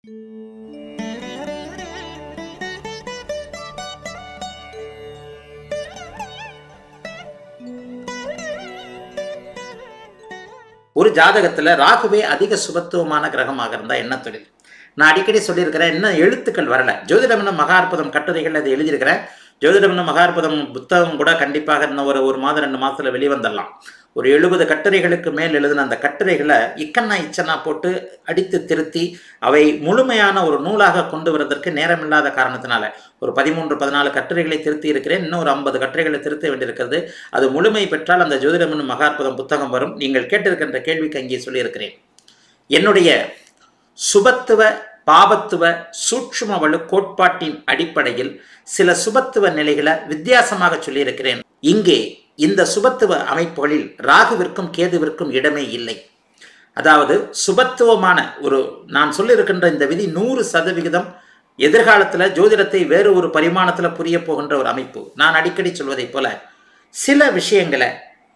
ஒரு ஜாதகத்துல ராகுவே அதிக சுபத்துவமான கிரகமாக இருந்தா என்ன தொழில் நான் அடிக்கடி சொல்லியிருக்கிறேன் இன்னும் எழுத்துக்கள் வரல ஜோதிடம்னு மகாற்புதம் கட்டுரைகள் அதை எழுதியிருக்கிறேன் ஜோதிடம்னு மகாற்புதம் புத்தகம் கூட கண்டிப்பாக இன்னும் ஒரு ஒரு மாதம் ரெண்டு மாதத்தில் வெளிவந்துடலாம் ஒரு எழுபது கட்டுரைகளுக்கு மேல் எழுதின அந்த கட்டுரைகளை இக்கண்ணா இச்சனா போட்டு அடித்து திருத்தி அவை முழுமையான ஒரு நூலாக கொண்டு வருவதற்கு நேரமில்லாத காரணத்தினால ஒரு பதிமூன்று பதினாலு கட்டுரைகளை திருத்தி இருக்கிறேன் இன்னும் ஒரு ஐம்பது கட்டுரைகளை திருத்த வேண்டியிருக்கிறது அது முழுமை பெற்றால் அந்த ஜோதிடம்னு மகாற்புதம் புத்தகம் வரும் நீங்கள் கேட்டிருக்கின்ற கேள்விக்கு அங்கே சொல்லியிருக்கிறேன் என்னுடைய சுபத்துவ பாபத்துவ சூட்சும வலு கோட்பாட்டின் அடிப்படையில் சில சுபத்துவ நிலைகளை வித்தியாசமாக சொல்லியிருக்கிறேன் இங்கே இந்த சுபத்துவ அமைப்புகளில் ராகுவிற்கும் கேதுவிற்கும் இடமே இல்லை அதாவது சுபத்துவமான ஒரு நான் சொல்லியிருக்கின்ற இந்த விதி நூறு சதவிகிதம் எதிர்காலத்தில் ஜோதிடத்தை வேறு ஒரு பரிமாணத்தில் புரிய போகின்ற ஒரு அமைப்பு நான் அடிக்கடி சொல்வதைப் போல சில விஷயங்களை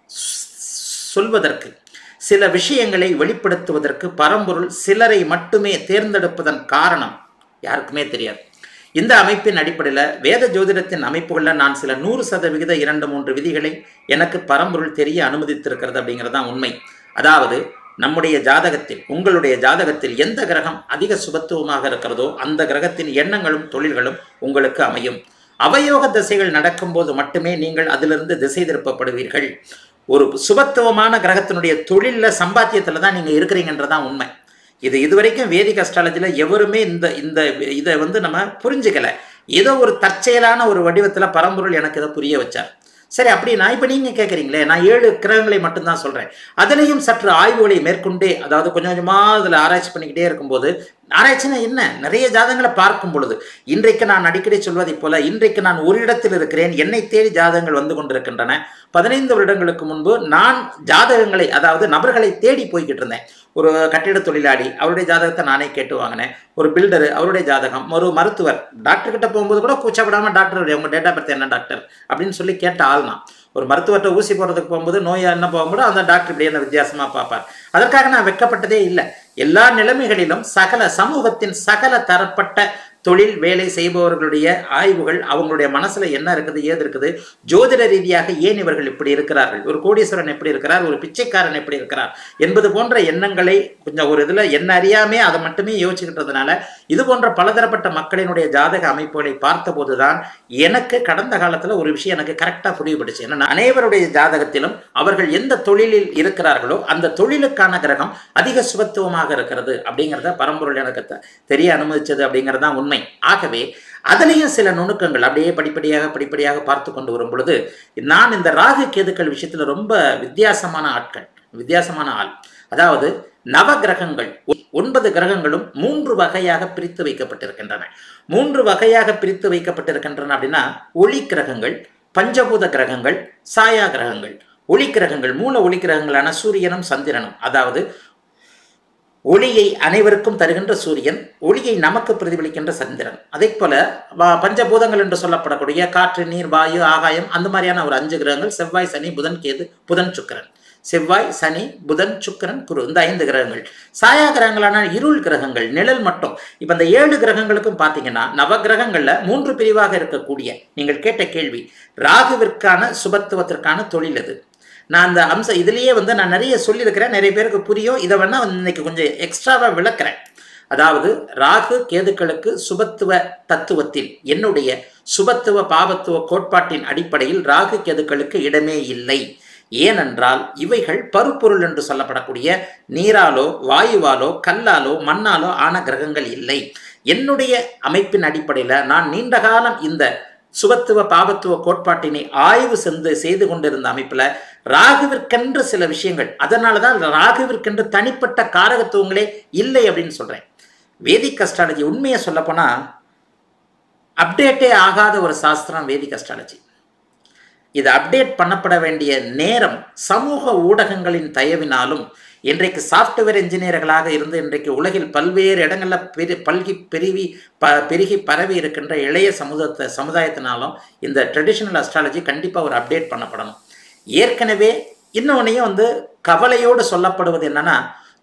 சொல்வதற்கு சில விஷயங்களை வெளிப்படுத்துவதற்கு பரம்பொருள் சிலரை மட்டுமே தேர்ந்தெடுப்பதன் காரணம் யாருக்குமே தெரியாது இந்த அமைப்பின் அடிப்படையில் வேத ஜோதிடத்தின் அமைப்புகளில் நான் சில நூறு சதவிகித இரண்டு மூன்று விதிகளை எனக்கு பரம்பொருள் தெரிய அனுமதித்திருக்கிறது அப்படிங்கிறது தான் உண்மை அதாவது நம்முடைய ஜாதகத்தில் உங்களுடைய ஜாதகத்தில் எந்த கிரகம் அதிக சுபத்துவமாக இருக்கிறதோ அந்த கிரகத்தின் எண்ணங்களும் தொழில்களும் உங்களுக்கு அமையும் அவயோக திசைகள் நடக்கும்போது மட்டுமே நீங்கள் அதிலிருந்து திசை திருப்பப்படுவீர்கள் ஒரு சுபத்துவமான கிரகத்தினுடைய தொழிலில் சம்பாத்தியத்தில் தான் நீங்கள் இருக்கிறீங்கன்றதான் உண்மை இது இதுவரைக்கும் வேதிக் அஸ்ட்ராலஜியில் எவருமே இந்த இந்த இதை வந்து நம்ம புரிஞ்சுக்கல ஏதோ ஒரு தற்செயலான ஒரு வடிவத்தில் பரம்பொருள் எனக்கு இதை புரிய வச்சார் சரி அப்படின்னா இப்போ நீங்கள் கேட்குறீங்களே நான் ஏழு கிரகங்களை மட்டும்தான் சொல்கிறேன் அதுலேயும் சற்று ஆய்வுகளை மேற்கொண்டே அதாவது கொஞ்சம் கொஞ்சமாக அதில் ஆராய்ச்சி பண்ணிக்கிட்டே இருக்கும்போது ஆராய்ச்சினா என்ன நிறைய ஜாதகங்களை பார்க்கும் பொழுது இன்றைக்கு நான் அடிக்கடி சொல்வதைப் போல இன்றைக்கு நான் ஒரு இடத்தில் இருக்கிறேன் என்னை தேடி ஜாதகங்கள் வந்து கொண்டிருக்கின்றன பதினைந்து வருடங்களுக்கு முன்பு நான் ஜாதகங்களை அதாவது நபர்களை தேடி போய்கிட்டு இருந்தேன் ஒரு கட்டிட தொழிலாளி அவருடைய ஜாதகத்தை நானே கேட்டு வாங்கினேன் ஒரு பில்டரு அவருடைய ஜாதகம் ஒரு மருத்துவர் டாக்டர் கிட்ட போகும்போது கூட கூச்சப்படாமல் டாக்டர் உங்கள் டேட்டா பர்த் என்ன டாக்டர் அப்படின்னு சொல்லி கேட்ட ஆள் நான் ஒரு மருத்துவர்கிட்ட ஊசி போடுறதுக்கு போகும்போது நோய் என்ன போகும்போது அந்த டாக்டர் இப்படி என்ன வித்தியாசமாக பார்ப்பார் அதற்காக நான் வெக்கப்பட்டதே இல்லை எல்லா நிலைமைகளிலும் சகல சமூகத்தின் சகல தரப்பட்ட தொழில் வேலை செய்பவர்களுடைய ஆய்வுகள் அவங்களுடைய மனசுல என்ன இருக்குது ஏது இருக்குது ஜோதிட ரீதியாக ஏன் இவர்கள் இப்படி இருக்கிறார்கள் ஒரு கோடீஸ்வரன் எப்படி இருக்கிறார் ஒரு பிச்சைக்காரன் எப்படி இருக்கிறார் என்பது போன்ற எண்ணங்களை கொஞ்சம் ஒரு இதுல என்ன அறியாமே அதை மட்டுமே யோசிச்சுக்கிட்டதுனால இது போன்ற பலதரப்பட்ட மக்களினுடைய ஜாதக அமைப்புகளை பார்த்தபோதுதான் எனக்கு கடந்த காலத்துல ஒரு விஷயம் எனக்கு கரெக்டா புரிவுபடுச்சு என்னன்னா அனைவருடைய ஜாதகத்திலும் அவர்கள் எந்த தொழிலில் இருக்கிறார்களோ அந்த தொழிலுக்கான கிரகம் அதிக சுபத்துவமாக இருக்கிறது அப்படிங்கிறத பரம்பொருள் எனக்கு தெரிய அனுமதிச்சது அப்படிங்கிறது தான் உண்மை ஆகவே அதுலேயும் சில நுணுக்கங்கள் அப்படியே படிப்படியாக படிப்படியாக பார்த்து கொண்டு வரும் பொழுது நான் இந்த ராகு கேதுக்கள் விஷயத்தில் ரொம்ப வித்தியாசமான ஆட்கள் வித்தியாசமான ஆள் அதாவது நவ கிரகங்கள் ஒன்பது கிரகங்களும் மூன்று வகையாக பிரித்து வைக்கப்பட்டிருக்கின்றன மூன்று வகையாக பிரித்து வைக்கப்பட்டிருக்கின்றன அப்படின்னா ஒளி கிரகங்கள் பஞ்சபூத கிரகங்கள் சாயா கிரகங்கள் ஒளி கிரகங்கள் மூல ஒளி கிரகங்களான சூரியனும் சந்திரனும் அதாவது ஒளியை அனைவருக்கும் தருகின்ற சூரியன் ஒளியை நமக்கு பிரதிபலிக்கின்ற சந்திரன் அதே போல பஞ்சபூதங்கள் என்று சொல்லப்படக்கூடிய காற்று நீர் வாயு ஆகாயம் அந்த மாதிரியான ஒரு அஞ்சு கிரகங்கள் செவ்வாய் சனி புதன் கேது புதன் சுக்கரன் செவ்வாய் சனி புதன் சுக்கரன் குரு இந்த ஐந்து கிரகங்கள் சாயா கிரகங்களான இருள் கிரகங்கள் நிழல் மட்டும் இப்போ இந்த ஏழு கிரகங்களுக்கும் பார்த்தீங்கன்னா நவ கிரகங்களில் மூன்று பிரிவாக இருக்கக்கூடிய நீங்கள் கேட்ட கேள்வி ராகுவிற்கான சுபத்துவத்திற்கான தொழில் அது நான் அந்த அம்சம் இதுலேயே வந்து நான் நிறைய சொல்லியிருக்கிறேன் நிறைய பேருக்கு புரியும் இதை வேணால் இன்னைக்கு கொஞ்சம் எக்ஸ்ட்ராவாக விளக்குறேன் அதாவது ராகு கேதுக்களுக்கு சுபத்துவ தத்துவத்தில் என்னுடைய சுபத்துவ பாவத்துவ கோட்பாட்டின் அடிப்படையில் ராகு கேதுக்களுக்கு இடமே இல்லை ஏனென்றால் இவைகள் பருப்பொருள் என்று சொல்லப்படக்கூடிய நீராலோ வாயுவாலோ கல்லாலோ மண்ணாலோ ஆன கிரகங்கள் இல்லை என்னுடைய அமைப்பின் அடிப்படையில் நான் நீண்ட காலம் இந்த சுபத்துவ பாவத்துவ கோட்பாட்டினை ஆய்வு சென்று செய்து கொண்டிருந்த அமைப்பில் ராகுவிற்கென்று சில விஷயங்கள் அதனால தான் ராகுவிற்கென்று தனிப்பட்ட காரகத்துவங்களே இல்லை அப்படின்னு சொல்கிறேன் வேதிக் அஸ்ட்ராலஜி உண்மையை சொல்லப்போனால் அப்டேட்டே ஆகாத ஒரு சாஸ்திரம் வேதிக் அஸ்ட்ராலஜி இது அப்டேட் பண்ணப்பட வேண்டிய நேரம் சமூக ஊடகங்களின் தயவினாலும் இன்றைக்கு சாஃப்ட்வேர் இன்ஜினியர்களாக இருந்து இன்றைக்கு உலகில் பல்வேறு இடங்களில் பெரு பல்கி பெருவி ப பெருகி பரவி இருக்கின்ற இளைய சமுதாயத்தை சமுதாயத்தினாலும் இந்த ட்ரெடிஷ்னல் அஸ்ட்ராலஜி கண்டிப்பாக ஒரு அப்டேட் பண்ணப்படணும் ஏற்கனவே இன்னொன்னையும் வந்து கவலையோடு சொல்லப்படுவது என்னன்னா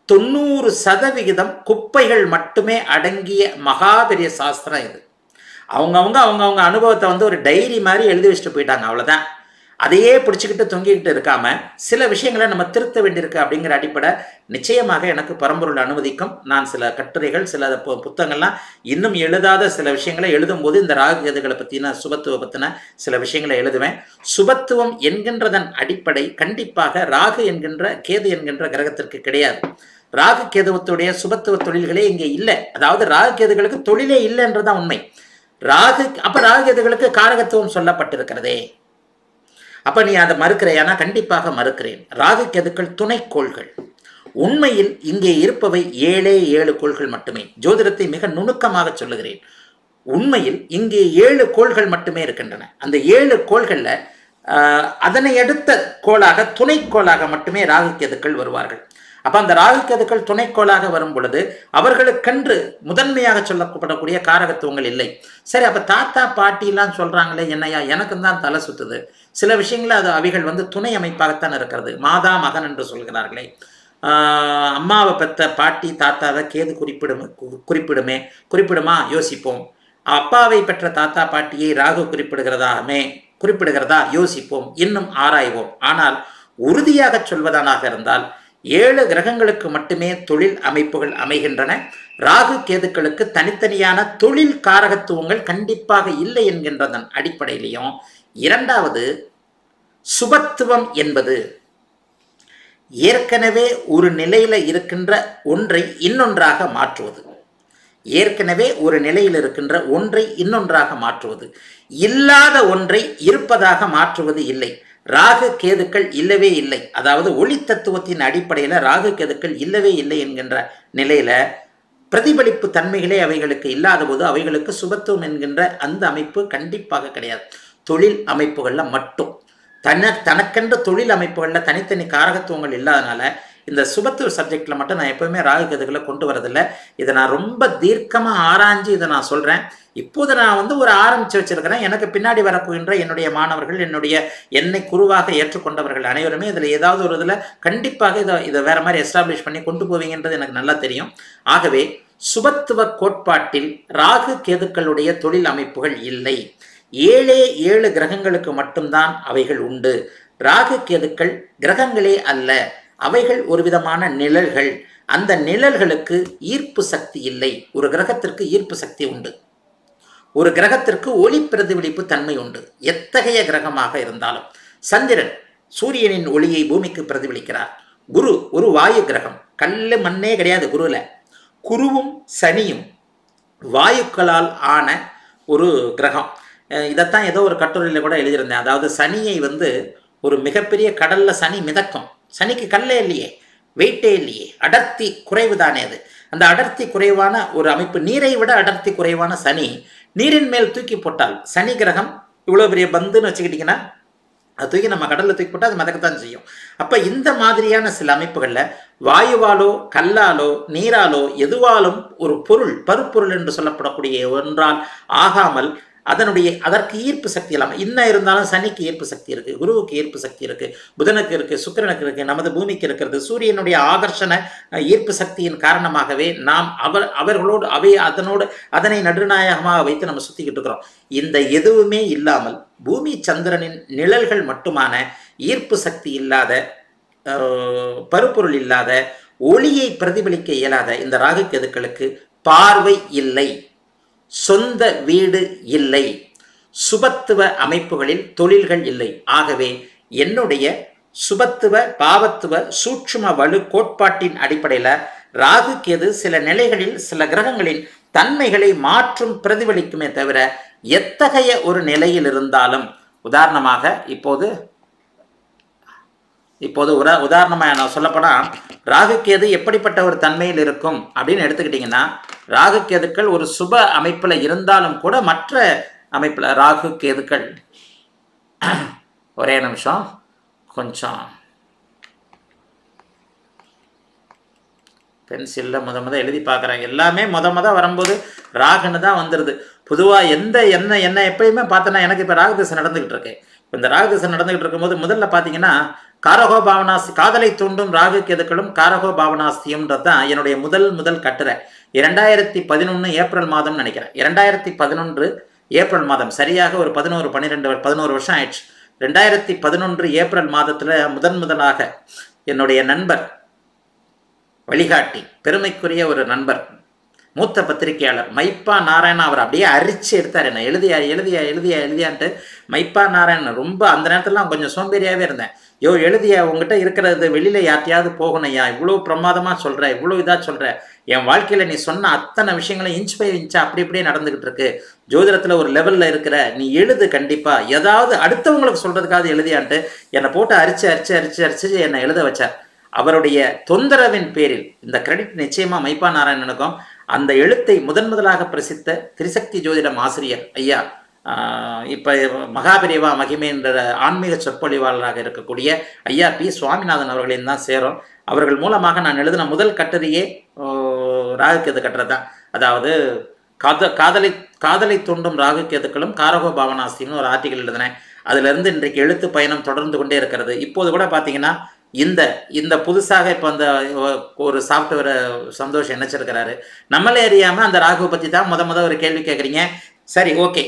தொண்ணூறு சதவிகிதம் குப்பைகள் மட்டுமே அடங்கிய மகாபெரிய சாஸ்திரம் இது அவங்கவுங்க அவங்கவுங்க அனுபவத்தை வந்து ஒரு டைரி மாதிரி எழுதி வச்சுட்டு போயிட்டாங்க அவ்வளோதான் அதையே பிடிச்சிக்கிட்டு தொங்கிக்கிட்டு இருக்காம சில விஷயங்களை நம்ம திருத்த வேண்டியிருக்கு அப்படிங்கிற அடிப்படை நிச்சயமாக எனக்கு பரம்பொருள் அனுமதிக்கும் நான் சில கட்டுரைகள் சில பு- புத்தகங்கள்லாம் இன்னும் எழுதாத சில விஷயங்களை எழுதும்போது இந்த ராகு கேதுகளை பற்றின சுபத்துவ பற்றின சில விஷயங்களை எழுதுவேன் சுபத்துவம் என்கின்றதன் அடிப்படை கண்டிப்பாக ராகு என்கின்ற கேது என்கின்ற கிரகத்திற்கு கிடையாது ராகு கேதுவத்துடைய சுபத்துவ தொழில்களே இங்கே இல்லை அதாவது ராகு கேதுகளுக்கு தொழிலே இல்லைன்றதான் உண்மை ராகு அப்ப ராகு கேதுகளுக்கு காரகத்துவம் சொல்லப்பட்டிருக்கிறதே அப்ப நீ அதை மறுக்கிறையானா கண்டிப்பாக மறுக்கிறேன் ராகு கேதுக்கள் துணைக்கோள்கள் உண்மையில் இங்கே இருப்பவை ஏழே ஏழு கோள்கள் மட்டுமே ஜோதிடத்தை மிக நுணுக்கமாக சொல்லுகிறேன் உண்மையில் இங்கே ஏழு கோள்கள் மட்டுமே இருக்கின்றன அந்த ஏழு கோள்கள்ல ஆஹ், அதனை அடுத்த கோளாக துணைக்கோளாக மட்டுமே ராகு கேதுக்கள் வருவார்கள் அப்ப அந்த ராகு கேதுக்கள் துணைக்கோளாக வரும் பொழுது அவர்களுக்கென்று முதன்மையாக சொல்லப்படக்கூடிய காரகத்துவங்கள் இல்லை சரி அப்ப தாத்தா பாட்டிலாம் சொல்றாங்களே என்னையா எனக்கு தான் தலை சுத்துது சில விஷயங்கள் அது அவைகள் வந்து துணை அமைப்பாகத்தான் இருக்கிறது மாதா மகன் என்று சொல்கிறார்களே ஆஹ் அம்மாவை பெற்ற பாட்டி தாத்தாவை கேது குறிப்பிடும் கு- குறிப்பிடுமே குறிப்பிடுமா யோசிப்போம் அப்பாவை பெற்ற தாத்தா பாட்டியை ராகு குறிப்பிடுகிறதாமே குறிப்பிடுகிறதா யோசிப்போம் இன்னும் ஆராய்வோம் ஆனால் உறுதியாக சொல்வதானாக இருந்தால் ஏழு கிரகங்களுக்கு மட்டுமே தொழில் அமைப்புகள் அமைகின்றன ராகு கேதுக்களுக்கு தனித்தனியான தொழில் காரகத்துவங்கள் கண்டிப்பாக இல்லை என்கின்றதன் அடிப்படையிலையும் இரண்டாவது சுபத்துவம் என்பது ஏற்கனவே ஒரு நிலையில இருக்கின்ற ஒன்றை இன்னொன்றாக மாற்றுவது ஏற்கனவே ஒரு நிலையில் இருக்கின்ற ஒன்றை இன்னொன்றாக மாற்றுவது இல்லாத ஒன்றை இருப்பதாக மாற்றுவது இல்லை ராகு கேதுக்கள் இல்லவே இல்லை அதாவது ஒளி தத்துவத்தின் அடிப்படையில் ராகு கேதுக்கள் இல்லவே இல்லை என்கின்ற நிலையில பிரதிபலிப்பு தன்மைகளே அவைகளுக்கு இல்லாத போது அவைகளுக்கு சுபத்துவம் என்கின்ற அந்த அமைப்பு கண்டிப்பாக கிடையாது தொழில் அமைப்புகள்ல மட்டும் தன தனக்கென்ற தொழில் அமைப்புகளில் தனித்தனி காரகத்துவங்கள் இல்லாதனால இந்த சுபத்துவ சப்ஜெக்ட்ல மட்டும் நான் எப்பவுமே ராகு கேதுகளை கொண்டு வரதில்லை இதை நான் ரொம்ப தீர்க்கமாக ஆராய்ஞ்சு இதை நான் சொல்றேன் இப்போது நான் வந்து ஒரு ஆரம்பிச்சு வச்சிருக்கிறேன் எனக்கு பின்னாடி வரப்போகின்ற என்னுடைய மாணவர்கள் என்னுடைய என்னை குருவாக ஏற்றுக்கொண்டவர்கள் அனைவருமே இதில் ஏதாவது ஒரு இதில் கண்டிப்பாக இதை இதை வேற மாதிரி எஸ்டாப்ளிஷ் பண்ணி கொண்டு போவீங்கன்றது எனக்கு நல்லா தெரியும் ஆகவே சுபத்துவ கோட்பாட்டில் ராகு கேதுக்களுடைய தொழில் அமைப்புகள் இல்லை ஏழே ஏழு கிரகங்களுக்கு மட்டும்தான் அவைகள் உண்டு ராகு கேதுக்கள் கிரகங்களே அல்ல அவைகள் ஒரு விதமான நிழல்கள் அந்த நிழல்களுக்கு ஈர்ப்பு சக்தி இல்லை ஒரு கிரகத்திற்கு ஈர்ப்பு சக்தி உண்டு ஒரு கிரகத்திற்கு ஒளி பிரதிபலிப்பு தன்மை உண்டு எத்தகைய கிரகமாக இருந்தாலும் சந்திரன் சூரியனின் ஒளியை பூமிக்கு பிரதிபலிக்கிறார் குரு ஒரு வாயு கிரகம் கல்லு மண்ணே கிடையாது குருல குருவும் சனியும் வாயுக்களால் ஆன ஒரு கிரகம் அஹ் இதைத்தான் ஏதோ ஒரு கட்டுரையில் கூட எழுதியிருந்தேன் அதாவது சனியை வந்து ஒரு மிகப்பெரிய கடல்ல சனி மிதக்கும் சனிக்கு கல்லே இல்லையே வெயிட்டே இல்லையே அடர்த்தி குறைவு தானே அது அந்த அடர்த்தி குறைவான ஒரு அமைப்பு நீரை விட அடர்த்தி குறைவான சனி நீரின் மேல் தூக்கி போட்டால் சனி கிரகம் இவ்வளோ பெரிய பந்துன்னு வச்சுக்கிட்டிங்கன்னா அது தூக்கி நம்ம கடலில் தூக்கி போட்டால் அது மிதக்கத்தான் செய்யும் அப்போ இந்த மாதிரியான சில அமைப்புகளில் வாயுவாலோ கல்லாலோ நீராலோ எதுவாலும் ஒரு பொருள் பருப்பொருள் என்று சொல்லப்படக்கூடிய ஒன்றால் ஆகாமல் அதனுடைய அதற்கு ஈர்ப்பு சக்தி இல்லாமல் இன்னும் இருந்தாலும் சனிக்கு ஈர்ப்பு சக்தி இருக்கு குருவுக்கு ஈர்ப்பு சக்தி இருக்கு புதனுக்கு இருக்கு சுக்கிரனுக்கு இருக்கு நமது பூமிக்கு இருக்கிறது சூரியனுடைய ஆகர்ஷண அஹ், ஈர்ப்பு சக்தியின் காரணமாகவே நாம் அவர் அவர்களோடு அவை அதனோடு அதனை நடுநாயகமாக வைத்து நம்ம சுத்திக்கிட்டு இருக்கிறோம் இந்த எதுவுமே இல்லாமல் பூமி சந்திரனின் நிழல்கள் மட்டுமான ஈர்ப்பு சக்தி இல்லாத அஹ், பருப்பொருள் இல்லாத ஒளியை பிரதிபலிக்க இயலாத இந்த ராகு கேதுக்களுக்கு பார்வை இல்லை சொந்த வீடு இல்லை சுபத்துவ அமைப்புகளில் தொழில்கள் இல்லை ஆகவே என்னுடைய சுபத்துவ பாவத்துவ சூட்சும வலு கோட்பாட்டின் அடிப்படையில் ராகு கேது சில நிலைகளில் சில கிரகங்களின் தன்மைகளை மாற்றும் பிரதிபலிக்குமே தவிர எத்தகைய ஒரு நிலையில் இருந்தாலும் உதாரணமாக இப்போது இப்போது உதா உதாரணமாக நான் சொல்லப்போனால் ராகுக்கேது எப்படிப்பட்ட ஒரு தன்மையில் இருக்கும் அப்படின்னு எடுத்துக்கிட்டிங்கன்னா ராகுக்கேதுக்கள் ஒரு சுப அமைப்பில் இருந்தாலும் கூட மற்ற அமைப்பில் ராகு கேதுக்கள் ஒரே நிமிஷம் கொஞ்சம் பென்சிலில் முத முத எழுதி பார்க்குறேன் எல்லாமே முத முத வரும்போது ராகுன்னு தான் வந்துடுது பொதுவாக எந்த என்ன என்ன எப்பயுமே பார்த்தோன்னா எனக்கு இப்போ ராகு திசை நடந்துக்கிட்டு இருக்கு இப்போ இந்த ராகு திசை நடந்துக்கிட்டு இருக்கும்போது முதல்ல பார்த்தீங்கன்னா காரகோ பாவனாஸ்தி காதலை தூண்டும் ராகு கேதுக்களும் காரகோ பாவனாஸ்தியம்ன்றது தான் என்னுடைய முதல் முதல் கட்டுரை இரண்டாயிரத்தி பதினொன்று ஏப்ரல் மாதம் நினைக்கிறேன் இரண்டாயிரத்தி பதினொன்று ஏப்ரல் மாதம் சரியாக ஒரு பதினோரு பன்னிரெண்டு பதினோரு வருஷம் ஆயிடுச்சு ரெண்டாயிரத்தி பதினொன்று ஏப்ரல் மாதத்தில் முதன் முதலாக என்னுடைய நண்பர் வழிகாட்டி பெருமைக்குரிய ஒரு நண்பர் மூத்த பத்திரிகையாளர் மைப்பா நாராயணன் அவர் அப்படியே அரிச்சு எடுத்தார் என்ன எழுதியா எழுதியா எழுதியா எழுதியான்ட்டு மைப்பா நாராயணன் ரொம்ப அந்த நேரத்துலலாம் கொஞ்சம் சோம்பேறியாகவே இருந்தேன் யோ எழுதியா உங்ககிட்ட இருக்கிறது வெளியில் யார்ட்டையாவது போகணும்யா இவ்வளோ பிரமாதமாக சொல்கிற இவ்வளோ இதாக சொல்கிற என் வாழ்க்கையில் நீ சொன்ன அத்தனை விஷயங்களும் இன்ச் பை இன்ச்சா அப்படி இப்படியே நடந்துக்கிட்டு இருக்கு ஜோதிடத்தில் ஒரு லெவலில் இருக்கிற நீ எழுது கண்டிப்பாக ஏதாவது அடுத்தவங்களுக்கு சொல்கிறதுக்காவது எழுதியான்ட்டு என்னை போட்டு அரிச்சு அரிச்சு அரிச்சு அரிச்சு என்னை எழுத வச்சார் அவருடைய தொந்தரவின் பேரில் இந்த கிரெடிட் நிச்சயமா மைப்பா நாராயணனுக்கும் அந்த எழுத்தை முதன் முதலாக பிரசித்த திரிசக்தி ஜோதிடம் ஆசிரியர் ஐயா இப்போ மகாபிரிவா மகிமை என்ற ஆன்மீக சொற்பொழிவாளராக இருக்கக்கூடிய ஐயா பி சுவாமிநாதன் அவர்களையும் தான் சேரும் அவர்கள் மூலமாக நான் எழுதின முதல் கட்டுரையே ராகுக்கேது கட்டுறது தான் அதாவது காத காதலை காதலை தூண்டும் ராகு கேதுக்களும் காரகோ பாவனாஸ்தின்னு ஒரு ஆர்டிகல் எழுதினேன் அதிலிருந்து இன்றைக்கு எழுத்து பயணம் தொடர்ந்து கொண்டே இருக்கிறது இப்போது கூட பார்த்தீங்கன்னா இந்த இந்த புதுசாக இப்போ அந்த ஒரு சாஃப்ட்வேரை சந்தோஷம் நினச்சிருக்கிறாரு நம்மளே அறியாமல் அந்த ராகுவை பற்றி தான் முத முத ஒரு கேள்வி கேட்குறீங்க சரி ஓகே